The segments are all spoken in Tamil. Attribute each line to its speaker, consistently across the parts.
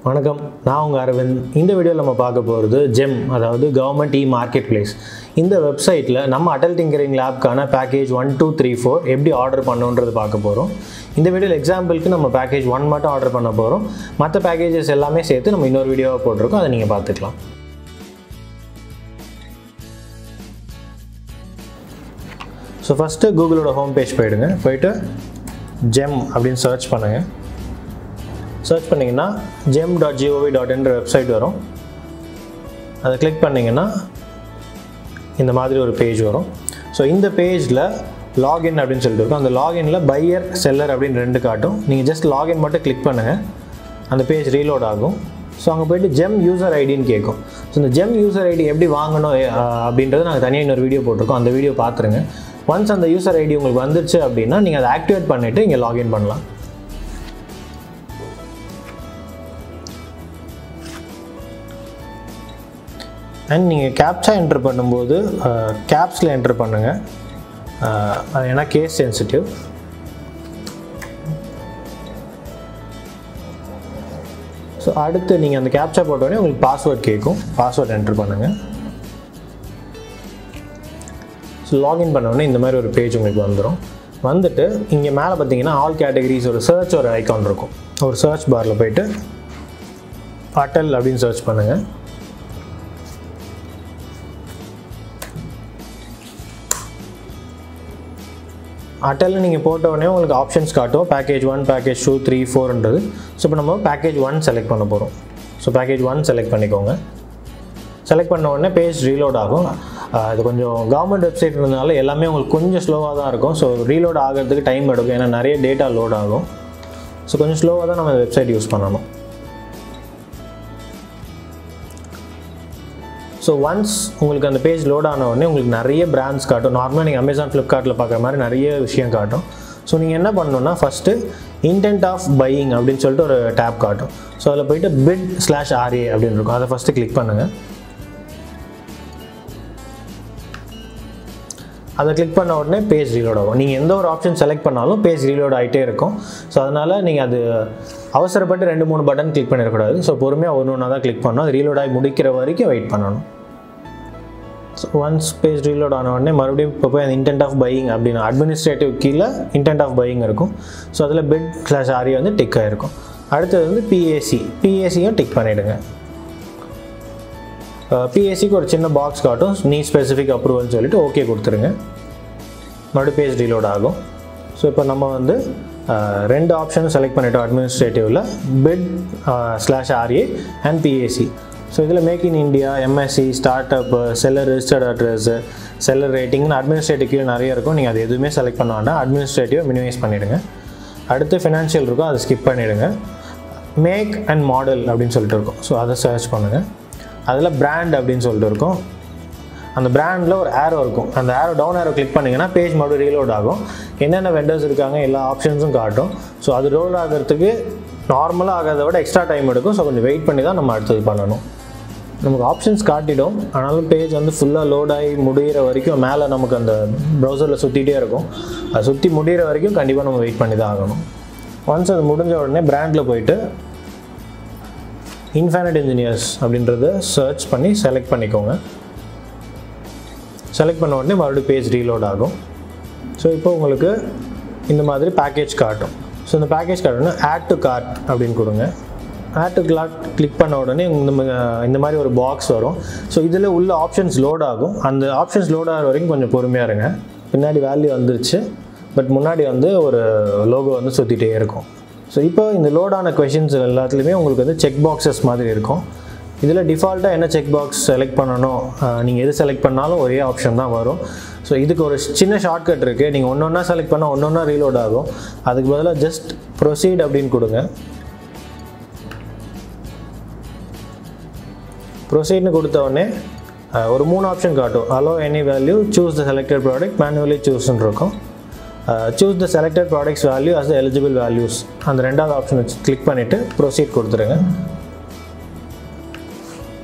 Speaker 1: வணக்கம் நான் உங்கள் அரவிந்த் இந்த வீடியோவில் நம்ம பார்க்க போகிறது ஜெம் அதாவது கவர்மெண்ட் இ மார்க்கெட் பிளேஸ் இந்த வெப்சைட்டில் நம்ம அடல் டிங்கரிங் லேப்க்கான package one two three four எப்படி ஆர்டர் பண்ணுன்றது பார்க்க போகிறோம் இந்த வீடியோவில் எக்ஸாம்பிளுக்கு நம்ம பேக்கேஜ் ஒன் மட்டும் ஆர்டர் பண்ண போகிறோம் மற்ற பேக்கேஜஸ் எல்லாமே சேர்த்து நம்ம இன்னொரு வீடியோவை போட்டிருக்கோம் அதை நீங்கள் பார்த்துக்கலாம் ஸோ ஃபஸ்ட்டு கூகுளோட ஹோம் பேஜ் போயிடுங்க போயிட்டு ஜெம் அப்படின்னு சர்ச் பண்ணுங்கள் சர்ச் பண்ணிங்கன்னா ஜெம் டாட் ஜிஓவி டாட் என்ற வெப்சைட் வரும் அதை கிளிக் பண்ணிங்கன்னா இந்த மாதிரி ஒரு பேஜ் வரும் ஸோ இந்த பேஜில் லாகின் அப்படின்னு சொல்லிட்டு இருக்கும் அந்த லாகின்ல பையர் செல்லர் அப்படின்னு ரெண்டு காட்டும் நீங்கள் ஜஸ்ட் லாகின் மட்டும் கிளிக் பண்ணுங்கள் அந்த பேஜ் ரீலோட் ஆகும் ஸோ அங்கே போயிட்டு ஜெம் யூசர் ஐடின்னு கேட்கும் ஸோ இந்த ஜெம் யூசர் ஐடி எப்படி வாங்கணும் அஹ், அப்படின்றது நாங்கள் தனியாக இன்னொரு வீடியோ போட்டிருக்கோம் அந்த வீடியோ பார்த்துருங்க ஒன்ஸ் அந்த யூசர் ஐடி உங்களுக்கு வந்துருச்சு அப்படின்னா நீங்கள் அதை ஆக்டிவேட் பண்ணிவிட்டு இங்கே லாகின் பண்ணலாம் அண்ட் நீங்கள் கேப்சா என்ட்ரு பண்ணும்போது கேப்ஸில் என்ட்ரு பண்ணுங்கள் அது ஏன்னா கேஸ் சென்சிட்டிவ் ஸோ அடுத்து நீங்கள் அந்த கேப்சா போட்டோடனே உங்களுக்கு பாஸ்வேர்ட் கேட்கும் பாஸ்வேர்ட் என்ட்ரு பண்ணுங்கள் ஸோ லாகின் பண்ணோடனே இந்த மாதிரி ஒரு பேஜ் உங்களுக்கு வந்துடும் வந்துட்டு இங்கே மேலே பார்த்தீங்கன்னா ஆல் கேட்டகரிஸ் ஒரு சர்ச் ஒரு ஐக்கான் இருக்கும் ஒரு சர்ச் பாரில் போயிட்டு அட்டல் அப்படின்னு சர்ச் பண்ணுங்கள் அட்டலில் நீங்கள் போட்ட உடனே உங்களுக்கு ஆப்ஷன்ஸ் காட்டும் package one package two three ஃபோர்ன்றது ஸோ இப்போ நம்ம பேக்கேஜ் ஒன் செலக்ட் பண்ண போகிறோம் ஸோ பேக்கேஜ் ஒன் செலக்ட் பண்ணிக்கோங்க செலக்ட் பண்ண உடனே பேஜ் ரீலோட் ஆகும் ஆஹ் இது கொஞ்சம் கவர்மெண்ட் வெப்சைட் இருந்தனால எல்லாமே உங்களுக்கு கொஞ்சம் ஸ்லோவாக தான் இருக்கும் ஸோ ரீலோட் ஆகிறதுக்கு டைம் எடுக்கும் ஏன்னா நிறைய டேட்டா லோட் ஆகும் ஸோ கொஞ்சம் ஸ்லோவாக தான் நம்ம வெப்சைட் யூஸ் பண்ணணும் ஸோ ஒன்ஸ் உங்களுக்கு அந்த பேஜ் லோட் ஆன உடனே உங்களுக்கு நிறைய பிராண்ட்ஸ் காட்டும் நார்மலாக நீங்கள் அமேசான் ஃப்ளிப்கார்ட்டில் பார்க்குற மாதிரி நிறைய விஷயம் காட்டும் ஸோ நீங்கள் என்ன பண்ணணும்னா ஃபஸ்ட்டு இன்டென்ட் ஆஃப் பையிங் அப்படின்னு சொல்லிட்டு ஒரு டேப் காட்டும் ஸோ அதில் போயிட்டு பிட் ஸ்லாஷ் ஆர்ஏ அப்படின்னு இருக்கும் அதை ஃபஸ்ட்டு கிளிக் பண்ணுங்கள் அதை கிளிக் பண்ண உடனே பேஜ் ரீலோட் ஆகும் நீங்கள் எந்த ஒரு ஆப்ஷன் செலக்ட் பண்ணாலும் பேஜ் ரீலோட் ஆகிட்டே இருக்கும் ஸோ அதனால் நீங்கள் அது அவசரப்பட்டு ரெண்டு மூணு பட்டன் கிளிக் பண்ணிடக்கூடாது ஸோ பொறுமையாக ஒன்று ஒன்றா தான் கிளிக் பண்ணணும் அது ரீலோட் ஆகி முடிக்கிற வரைக்கும் வெயிட் பண்ணணும் ஸோ ஒன்ஸ் பேஜ் ரீலோட் ஆன உடனே மறுபடியும் இப்போ போய் அந்த இன்டென்ட் ஆஃப் பையிங் அப்படின்னு அட்மினிஸ்ட்ரேட்டிவ் கீழே இன்டென்ட் ஆஃப் பையிங் இருக்கும் ஸோ அதில் பெட் ஸ்லாஷ் ஆரி வந்து டிக் ஆகிருக்கும் அடுத்தது வந்து பிஏசி பிஏசியும் டிக் பண்ணிவிடுங்க பிஎஸ்சிக்கு ஒரு சின்ன பாக்ஸ் காட்டும் நீ ஸ்பெசிஃபிக் அப்ரூவல்னு சொல்லிட்டு ஓகே கொடுத்துருங்க மறுபடியும் பேஜ் ரீலோட் ஆகும் ஸோ இப்போ நம்ம வந்து அஹ், ரெண்டு ஆப்ஷனும் செலக்ட் பண்ணிட்டோம் அட்மினிஸ்ட்ரேட்டிவில் bid slash RA and PAC so இதில் make in India MSC start up seller registered address seller ரேட்டிங்னு அட்மினிஸ்ட்ரேட்டிவ் கீழே நிறைய இருக்கும் நீங்கள் அது எதுவுமே செலக்ட் பண்ண வேண்டாம் அட்மினிஸ்ட்ரேட்டிவ் மினிமைஸ் பண்ணிவிடுங்க அடுத்து ஃபினான்ஷியல் இருக்கும் அதை ஸ்கிப் பண்ணிவிடுங்க மேக் அண்ட் மாடல் அப்படின்னு சொல்லிட்டு இருக்கும் ஸோ அதை சர்ச் பண்ணுங்கள் அதில் பிராண்ட் அப்படின்னு சொல்லிட்டு இருக்கும் அந்த பிராண்டில் ஒரு ஆரோ இருக்கும் அந்த ஆரோ டவுன் ஆரோ கிளிக் பண்ணிங்கன்னா பேஜ் மறுபடியும் ரீலோட் ஆகும் என்னென்ன வெண்டர்ஸ் இருக்காங்க எல்லா ஆப்ஷன்ஸும் காட்டும் ஸோ அது ரோல் ஆகிறதுக்கு நார்மலாக ஆகிறத விட எக்ஸ்ட்ரா டைம் எடுக்கும் ஸோ கொஞ்சம் வெயிட் பண்ணி தான் நம்ம அடுத்தது பண்ணணும் நமக்கு ஆப்ஷன்ஸ் காட்டிடும் ஆனாலும் பேஜ் வந்து ஃபுல்லாக லோட் ஆகி முடிகிற வரைக்கும் மேலே நமக்கு அந்த ப்ரௌசரில் சுற்றிட்டே இருக்கும் அது சுற்றி முடிகிற வரைக்கும் கண்டிப்பாக நம்ம வெயிட் பண்ணி தான் ஆகணும் ஒன்ஸ் அது முடிஞ்ச உடனே பிராண்டில் போயிட்டு இன்ஃபைனட் இன்ஜினியர்ஸ் அப்படின்றத சர்ச் பண்ணி செலக்ட் பண்ணிக்கோங்க செலக்ட் பண்ண உடனே மறுபடியும் பேஜ் ரீலோட் ஆகும் ஸோ இப்போ உங்களுக்கு இந்த மாதிரி பேக்கேஜ் காட்டும் ஸோ இந்த பேக்கேஜ் காட்டணும்னா ஆட் டு கார்ட் அப்படின்னு கொடுங்க ஆட் டு கார்ட் கிளிக் பண்ண உடனே இந்த மா- இந்த மாதிரி ஒரு பாக்ஸ் வரும் ஸோ இதில் உள்ள ஆப்ஷன்ஸ் லோட் ஆகும் அந்த ஆப்ஷன்ஸ் லோட் ஆகிற வரைக்கும் கொஞ்சம் பொறுமையாக இருங்க பின்னாடி வேல்யூ வந்துருச்சு பட் முன்னாடி வந்து ஒரு லோகோ வந்து சுற்றிட்டே இருக்கும் ஸோ இப்போ இந்த லோடான கொஷின்ஸ் எல்லாத்துலேயுமே உங்களுக்கு வந்து செக் பாக்ஸஸ் மாதிரி இருக்கும் இதில் டிஃபால்ட்டாக என்ன செக் பாக்ஸ் செலக்ட் பண்ணணும் நீங்கள் எது செலக்ட் பண்ணாலும் ஒரே ஆப்ஷன் தான் வரும் ஸோ இதுக்கு ஒரு சின்ன ஷார்ட்கட் இருக்குது நீங்கள் ஒன்று ஒன்றா செலக்ட் பண்ணால் ஒன்று ஒன்றா ரீலோட் ஆகும் அதுக்கு பதிலாக ஜஸ்ட் ப்ரொசீட் அப்படின்னு கொடுங்க ப்ரொசீட்னு கொடுத்த உடனே அஹ், ஒரு மூணு ஆப்ஷன் காட்டும் allow any value choose the selected product manually சூஸ்ன்னு இருக்கும் choose the selected products value as the eligible values அந்த ரெண்டாவது ஆப்ஷன் வச்சு கிளிக் பண்ணிவிட்டு ப்ரொசீட் கொடுத்துருங்க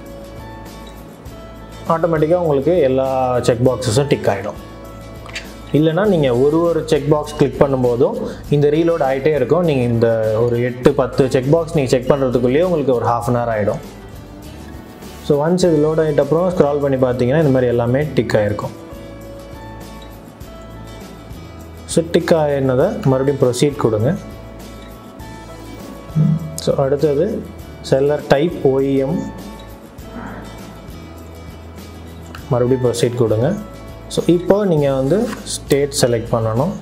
Speaker 1: ஆட்டோமேட்டிக்காக உங்களுக்கு எல்லா செக் பாக்ஸஸும் டிக் ஆகிடும் இல்லைனா நீங்கள் ஒரு ஒரு செக் பாக்ஸ் கிளிக் பண்ணும்போதும் இந்த ரீலோட் ஆகிட்டே இருக்கும் நீங்கள் இந்த ஒரு எட்டு பத்து செக் பாக்ஸ் நீங்கள் செக் பண்ணுறதுக்குள்ளேயே உங்களுக்கு ஒரு ஹாஃப் அன் ஹவர் ஆகிடும் ஸோ ஒன்ஸ் இது லோட் ஆகிட்ட அப்புறம் ஸ்க்ரால் பண்ணி பார்த்தீங்கன்னா இந்த மாதிரி எல்லாமே டிக் ஆகிருக்கும் ஸோ டிக் ஆகினதை மறுபடியும் ப்ரொசீட் கொடுங்க ஸோ அடுத்தது செல்லர் டைப் ஓஇஎம் மறுபடியும் ப்ரொசீட் கொடுங்க ஸோ இப்போ நீங்கள் வந்து ஸ்டேட் செலக்ட் பண்ணணும்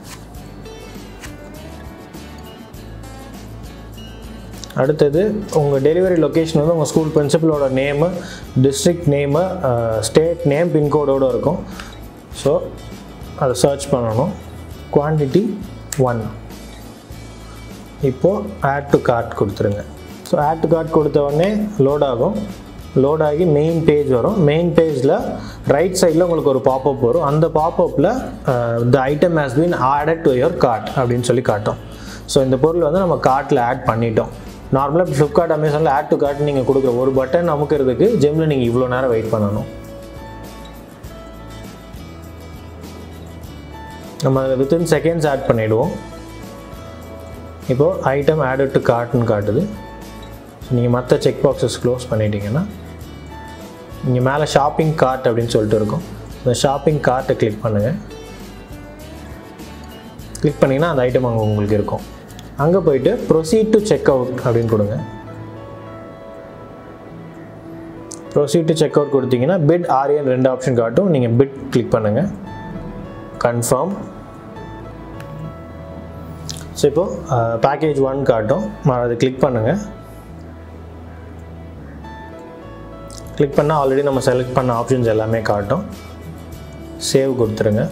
Speaker 1: அடுத்தது உங்கள் டெலிவரி லொக்கேஷன் வந்து உங்கள் ஸ்கூல் பிரின்சிபலோட name district name state name பின்கோடோடு இருக்கும் ஸோ அதை சர்ச் பண்ணணும் குவான்டிட்டி ஒன் இப்போது ஆட் டு கார்ட் கொடுத்துருங்க ஸோ ஆட் டு கார்ட் கொடுத்த உடனே லோட் ஆகும் லோட் ஆகி மெயின் பேஜ் வரும் மெயின் பேஜில் ரைட் சைடில் உங்களுக்கு ஒரு பாப்அப் வரும் அந்த பாப்அப்பில் the item has been added to your cart அப்படின்னு சொல்லி காட்டும் ஸோ இந்த பொருள் வந்து நம்ம கார்ட்டில் ஆட் பண்ணிட்டோம் நார்மலாக ஃப்ளிப்கார்ட் அமேசானில் ஆட் டு கார்ட் நீங்கள் கொடுக்குற ஒரு பட்டன் அமுக்கிறதுக்கு ஜிம்மில் நீங்கள் இவ்வளோ நேரம் வெயிட் பண்ணணும் நம்ம அதை வித்தின் செகண்ட்ஸ் ஆட் பண்ணிவிடுவோம் இப்போது ஐட்டம் ஆடட் டு கார்ட்னு காட்டுது நீங்கள் மற்ற செக் பாக்ஸஸ் க்ளோஸ் பண்ணிட்டீங்கன்னா இங்கே மேலே ஷாப்பிங் கார்ட் அப்படின்னு சொல்லிட்டு இருக்கும் இந்த ஷாப்பிங் கார்ட்டை கிளிக் பண்ணுங்கள் கிளிக் பண்ணிங்கன்னா அந்த ஐட்டம் அங்கே உங்களுக்கு இருக்கும் அங்கே போயிட்டு ப்ரொசீட் டு செக் அவுட் அப்படின்னு கொடுங்க ப்ரொசீட் டு செக் அவுட் கொடுத்தீங்கன்னா பிட் ஆரியன் ரெண்டு ஆப்ஷன் காட்டும் நீங்கள் பிட் கிளிக் பண்ணுங்கள் கன்ஃபார்ம் ஸோ இப்போது பேக்கேஜ் ஒன் காட்டும் அதை கிளிக் பண்ணுங்கள் கிளிக் பண்ணால் ஆல்ரெடி நம்ம செலக்ட் பண்ண ஆப்ஷன்ஸ் எல்லாமே காட்டும் சேவ் கொடுத்துருங்க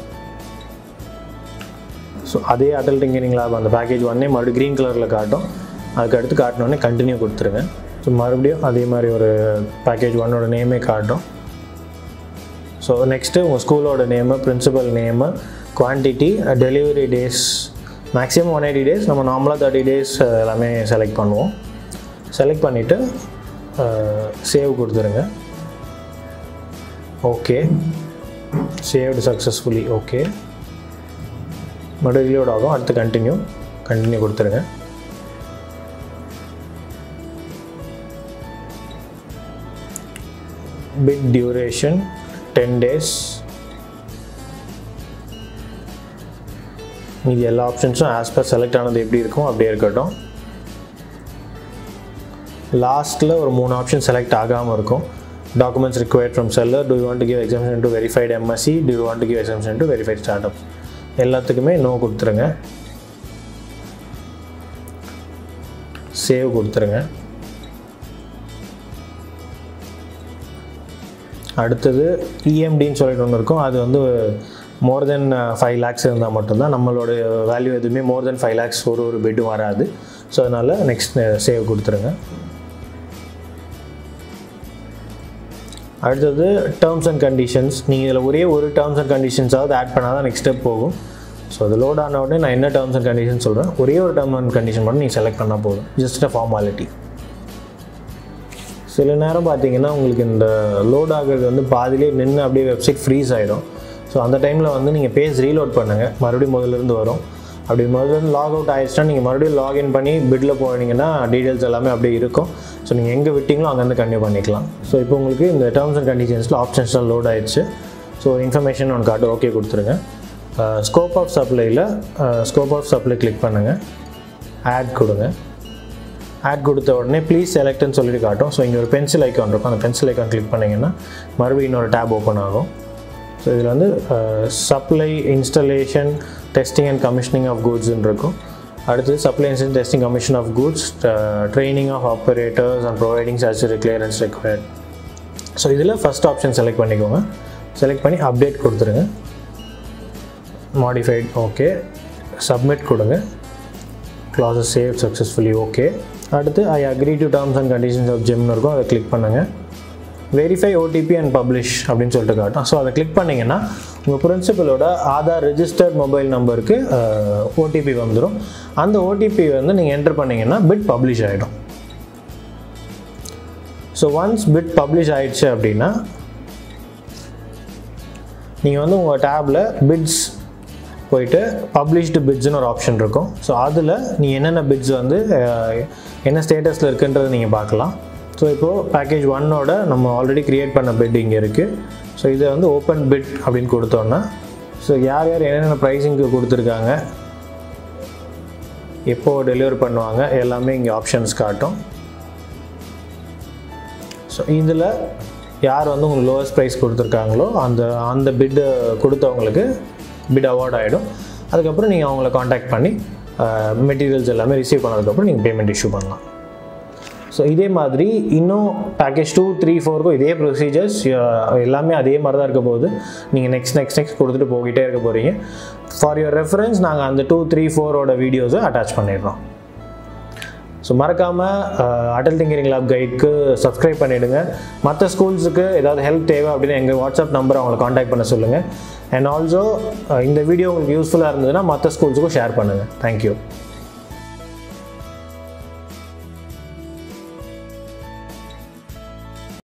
Speaker 1: ஸோ அதே அடல் டிங்கரிங் லேப் அந்த பேக்கேஜ் ஒன்னே மறுபடியும் க்ரீன் கலரில் காட்டும் அதுக்கு அடுத்து காட்டினோடனே கண்டினியூ கொடுத்துருங்க ஸோ மறுபடியும் அதே மாதிரி ஒரு பேக்கேஜ் ஒன்னோட நேமே காட்டும் ஸோ நெக்ஸ்ட்டு உங்கள் ஸ்கூலோட name principal name quantity delivery days maximum one eighty days நம்ம நார்மலாக தேர்ட்டி டேஸ் எல்லாமே செலக்ட் பண்ணுவோம் செலக்ட் பண்ணிவிட்டு சேவ் கொடுத்துருங்க ஓகே சேவ்டு சக்ஸஸ்ஃபுல்லி ஓகே மறுபடியும் ரீலோட் ஆகும் அடுத்து கண்டினியூ கண்டினியூ கொடுத்துருங்க பிட் டியூரேஷன் டென் டேஸ் மீதி எல்லா ஆப்ஷன்ஸும் ஆஸ் பர் செலக்ட் ஆனது எப்படி இருக்கும் அப்படியே இருக்கட்டும் லாஸ்ட்டில் ஒரு மூணு ஆப்ஷன் செலக்ட் ஆகாமல் இருக்கும் documents required from seller do want to give exemption to verified MSC do want to give exemption to verified start up எல்லாத்துக்குமே நோ கொடுத்துருங்க சேவ் கொடுத்துருங்க அடுத்தது இஎம்டின்னு சொல்லிட்டு ஒன்று இருக்கும் அது வந்து மோர் தென் ஃபைவ் லேக்ஸ் இருந்தால் மட்டும்தான் நம்மளோட வேல்யூ எதுவுமே மோர் தென் ஃபைவ் லேக்ஸ் ஒரு ஒரு பெட்டும் வராது ஸோ அதனால் நெக்ஸ்ட் சேவ் கொடுத்துருங்க அடுத்தது டேர்ம்ஸ் அண்ட் கண்டிஷன்ஸ் நீங்கள் இதில் ஒரே ஒரு டேர்ம்ஸ் அண்ட் கண்டிஷன்ஸாவது ஆட் பண்ணால் தான் நெக்ஸ்ட் ஸ்டெப் போகும் ஸோ அது லோட் ஆன உடனே நான் என்ன டேர்ம்ஸ் அண்ட் கண்டிஷன் சொல்கிறேன் ஒரே ஒரு டேர்ம் அண்ட் கண்டிஷன் மட்டும் நீங்கள் செலக்ட் பண்ணால் போதும் ஜஸ்ட் அ ஃபார்மாலிட்டி சில நேரம் பார்த்தீங்கன்னா உங்களுக்கு இந்த லோட் ஆகிறது வந்து பாதிலே நின்று அப்படியே வெப்சைட் ஃப்ரீஸ் ஆகிடும் ஸோ அந்த டைமில் வந்து நீங்கள் பேஜ் ரீலோட் பண்ணுங்கள் மறுபடியும் முதல்லேருந்து வரும் அப்படி முதல்ல லாக் அவுட் ஆயிடுச்சுன்னா நீங்கள் மறுபடியும் லாகின் பண்ணி பிட்டில் போனீங்கன்னா டீட்டெயில்ஸ் எல்லாமே அப்படியே இருக்கும் ஸோ நீங்கள் எங்கே விட்டீங்களோ அங்கேருந்து கண்டினியூ பண்ணிக்கலாம் ஸோ இப்போ உங்களுக்கு இந்த டேர்ம்ஸ் அண்ட் கண்டிஷன்ஸில் ஆப்ஷன்ஸ்லாம் லோட் ஆயிடுச்சு ஸோ இன்ஃபர்மேஷன் ஒன்று காட்டு ஓகே கொடுத்துருங்க ஸ்கோப் ஆஃப் சப்ளையில் ஸ்கோப் ஆஃப் சப்ளை கிளிக் பண்ணுங்கள் ஆட் கொடுங்க ஆட் கொடுத்த உடனே ப்ளீஸ் செலக்ட்னு சொல்லிட்டு காட்டும் ஸோ இங்கே ஒரு பென்சில் ஐக்கான் இருக்கும் அந்த பென்சில் ஐக்கான் கிளிக் பண்ணிங்கன்னா மறுபடியும் இன்னொரு டேப் ஓப்பன் ஆகும் ஸோ இதில் வந்து supply installation testing and commissioning of கூட்ஸ்ன்னு இருக்கும் அடுத்தது supply installation testing commission of goods training of operators and providing statutory clearance required so இதில் ஃபஸ்ட் ஆப்ஷன் செலக்ட் பண்ணிக்கோங்க செலக்ட் பண்ணி அப்டேட் கொடுத்துருங்க மாடிஃபைட் ஓகே சப்மிட் கொடுங்க க்ளாஸஸ் சேவ் சக்ஸஸ்ஃபுல்லி ஓகே அடுத்து I agree to terms and conditions of ஜிம்னு இருக்கும் அதை கிளிக் பண்ணுங்கள் வெரிஃபை ஓடிபி அண்ட் பப்ளிஷ் அப்படின்னு சொல்லிட்டு காட்டும் ஸோ அதை கிளிக் பண்ணிங்கன்னா உங்கள் பிரின்சிபலோட ஆதார் ரிஜிஸ்டர்ட் மொபைல் நம்பருக்கு ஓடிபி வந்துடும் அந்த ஓடிபி வந்து நீங்கள் என்டர் பண்ணிங்கன்னா பிட் பப்ளிஷ் ஆகிடும் ஸோ ஒன்ஸ் பிட் பப்ளிஷ் ஆயிடுச்சு அப்படின்னா நீங்கள் வந்து உங்கள் டேப்பில் பிட்ஸ் போயிட்டு பப்ளிஷ்டு பிட்ஸ்னு ஒரு ஆப்ஷன் இருக்கும் ஸோ அதில் நீ என்னென்ன பிட்ஸ் வந்து அஹ், என்ன ஸ்டேட்டஸில் இருக்குன்றதை நீங்கள் பார்க்கலாம் ஸோ இப்போது பேக்கேஜ் ஒன்னோட நம்ம ஆல்ரெடி க்ரியேட் பண்ண பிட் இங்கே இருக்குது ஸோ இதை வந்து ஓப்பன் பிட் அப்படின்னு கொடுத்தோன்னா ஸோ யார் யார் என்னென்ன ப்ரைஸிங்க்கு கொடுத்துருக்காங்க எப்போ டெலிவர் பண்ணுவாங்க எல்லாமே இங்கே ஆப்ஷன்ஸ் காட்டும் ஸோ இதில் யார் வந்து உங்களுக்கு லோவஸ்ட் ப்ரைஸ் கொடுத்துருக்காங்களோ அந்த அந்த பிட்டு கொடுத்தவங்களுக்கு பிட் அவார்ட் ஆகிடும் அதுக்கப்புறம் நீங்கள் அவங்கள காண்டாக்ட் பண்ணி மெட்டீரியல்ஸ் எல்லாமே ரிசீவ் பண்ணதுக்கப்புறம் நீங்கள் பேமெண்ட் இஷ்யூ பண்ணலாம் ஸோ இதே மாதிரி இன்னும் பேக்கேஜ் டூ த்ரீ ஃபோருக்கும் இதே ப்ரொசீஜர்ஸ் எல்லாமே அதே மாதிரி தான் இருக்க போகுது நீங்கள் நெக்ஸ்ட் நெக்ஸ்ட் நெக்ஸ்ட் கொடுத்துட்டு போய்கிட்டே இருக்க போகிறீங்க ஃபார் யுவர் ரெஃபரன்ஸ் நாங்கள் அந்த டூ த்ரீ ஃபோரோட வீடியோஸை அட்டாச் பண்ணிடுறோம் ஸோ மறக்காமல் அடல் திங்கிங் லேப் கைடுக்கு சப்ஸ்கிரைப் பண்ணிவிடுங்க மற்ற ஸ்கூல்ஸுக்கு ஏதாவது ஹெல்ப் தேவை அப்படின்னு எங்கள் வாட்ஸ்அப் நம்பர் அவங்களை காண்டாக்ட் பண்ண சொல்லுங்கள் அண்ட் ஆல்சோ இந்த வீடியோ உங்களுக்கு யூஸ்ஃபுல்லாக இருந்ததுன்னா மற்ற ஸ்கூல்ஸுக்கும் ஷேர் பண்ணுங்கள் தேங்க்யூ